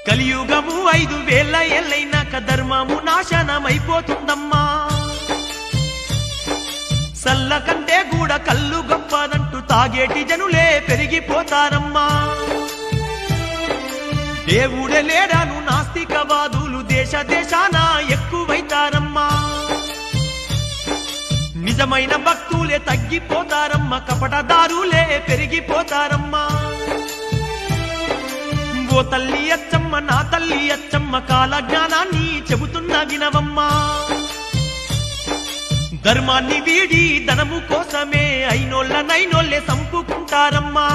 కలియుగము ఐదు వేల ఏళ్ళైనాక ధర్మము నాశనమైపోతుందమ్మా సల్ల కంటే కూడా కళ్ళు గొప్పదంటూ తాగేటి జనులే పెరిగిపోతారమ్మా దేవుడే లేడాను నాస్తికవాదులు దేశ దేశాన ఎక్కువైతారమ్మా నిజమైన భక్తులే తగ్గిపోతారమ్మా కపటదారులే పెరిగిపోతారమ్మా ఓ తల్లి అచ్చమ్మ నా తల్లి అచ్చమ్మ కాల జ్ఞానాన్ని చెబుతున్న వినవమ్మా ధర్మాన్ని వీడి ధనము కోసమే అయినోళ్ళ నైనోళ్ళే సంపుకుంటారమ్మా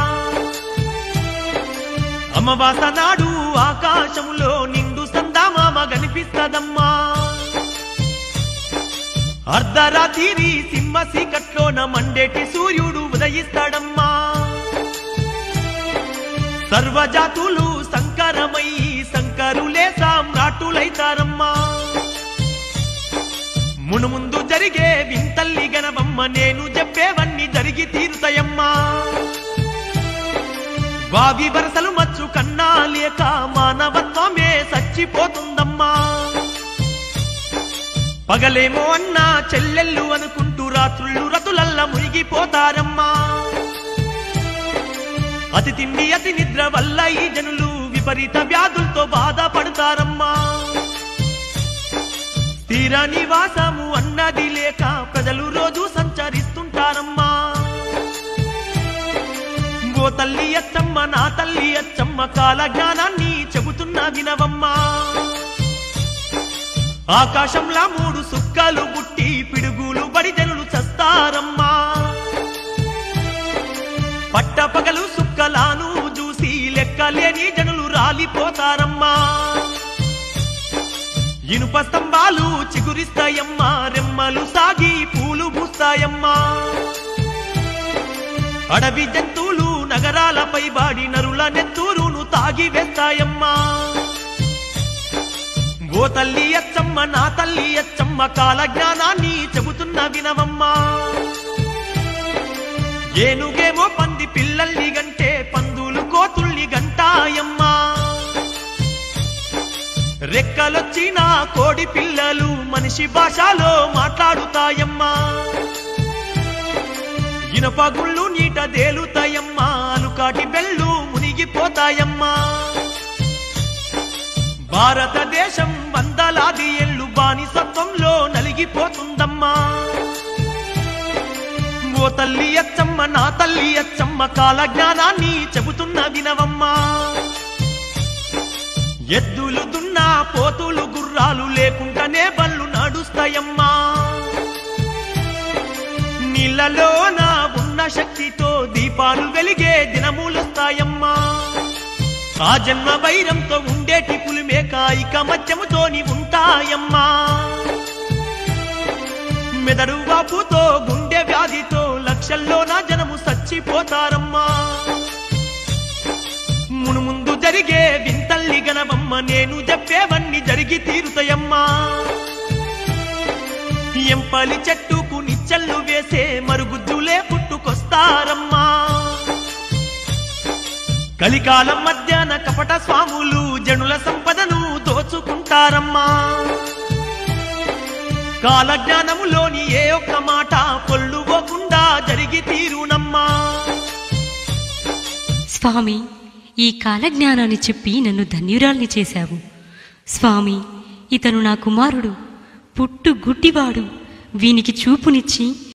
అమ్మవాస నాడు ఆకాశములో నిండు సందామామ కనిపిస్తదమ్మా అర్ధరాత్రి సింహ సీకట్లోన మండేటి సూర్యుడు ఉదయిస్తాడమ్మా సర్వజాతులు సంకరమై సంకరులే సామ్రాటులైతారమ్మా మునుముందు జరిగే వింతల్లి గనవమ్మ నేను చెప్పేవన్నీ జరిగి తీరుతాయమ్మా బావి వరసలు మచ్చు కన్నా లేక మానవత్వమే చచ్చిపోతుందమ్మా పగలేమో అన్నా చెల్లెళ్ళు అనుకుంటూ రాత్రుళ్ళు రతులల్లా మునిగిపోతారమ్మా అతి తిండి అతి నిద్ర వల్ల ఈ జనులు విపరీత వ్యాధులతో బాధపడతారమ్మా స్థిర నివాసము అన్నది లేక ప్రజలు రోజు సంచరిస్తుంటారమ్మా ఓ తల్లి అచ్చమ్మ నా తల్లి అచ్చమ్మ కాల జ్ఞానాన్ని చెబుతున్నా వినవమ్మా ఆకాశంలా మూడు సుక్కలు పుట్టి పిడుగులు బడి జనులు చస్తారమ్మా పట్టపగలు సుక్కలాను చూసి లెక్కలేని జనులు రాలిపోతారమ్మా ఇనుప స్తంభాలు చిగురిస్తాయమ్మా రెమ్మలు సాగి పూలు పూస్తాయమ్మా అడవి జంతువులు నగరాలపై బాడి నరుల నెత్తూరును తాగి వేస్తాయమ్మా ఓ తల్లి అచ్చమ్మ నా తల్లి అచ్చమ్మ కాల జ్ఞానాన్ని చెబుతున్న వినవమ్మా ఏనుగేమో పంది పిల్లల్ని గంటే పందులు కోతుల్ని గంటాయమ్మా రెక్కలొచ్చిన కోడి పిల్లలు మనిషి భాషలో మాట్లాడుతాయమ్మా ఇనప గుళ్ళు నీట తేలుతాయమ్మా అలుకాటి బెళ్ళు మునిగిపోతాయమ్మా భారతదేశం వందలాది ఏళ్ళు బానిసత్వంలో నలిగిపోతుందమ్మా ఓ తల్లి అచ్చమ్మ నా తల్లి అచ్చమ్మ కాల జ్ఞానాన్ని చెబుతున్న వినవమ్మా ఎద్దులు దున్నా పోతులు గుర్రాలు లేకుండానే బళ్ళు నడుస్తాయమ్మా నీళ్ళలోన ఉన్న శక్తితో దీపాలు వెలిగే దినములొస్తాయమ్మా ఆ జన్మ వైరంతో ఉండేటి పులిమేక ఇక మధ్యముతోని ఉంటాయమ్మా మెదడు వాపుతో గుండె వ్యాధితో లక్షల్లో నా జనము చచ్చిపోతారమ్మా మును ముందు జరిగే వింతల్లి గనవమ్మ నేను చెప్పేవన్నీ జరిగి తీరుతాయమ్మా ఎంపలి చెట్టుకు నిచ్చళ్ళు వేసే మరుగుజ్జులే పుట్టుకొస్తారమ్మా కలికాలం మధ్యాహ్న కపట స్వాములు జనుల సంపదను దోచుకుంటారమ్మా కాలజ్ఞానములోని ఏ ఒక్క మాట పొల్లుపోకుండా జరిగి తీరునమ్మా స్వామి ఈ కాలజ్ఞానాన్ని చెప్పి నన్ను ధన్యురాల్ని చేశావు స్వామి ఇతను నా కుమారుడు పుట్టు గుడ్డివాడు వీనికి చూపునిచ్చి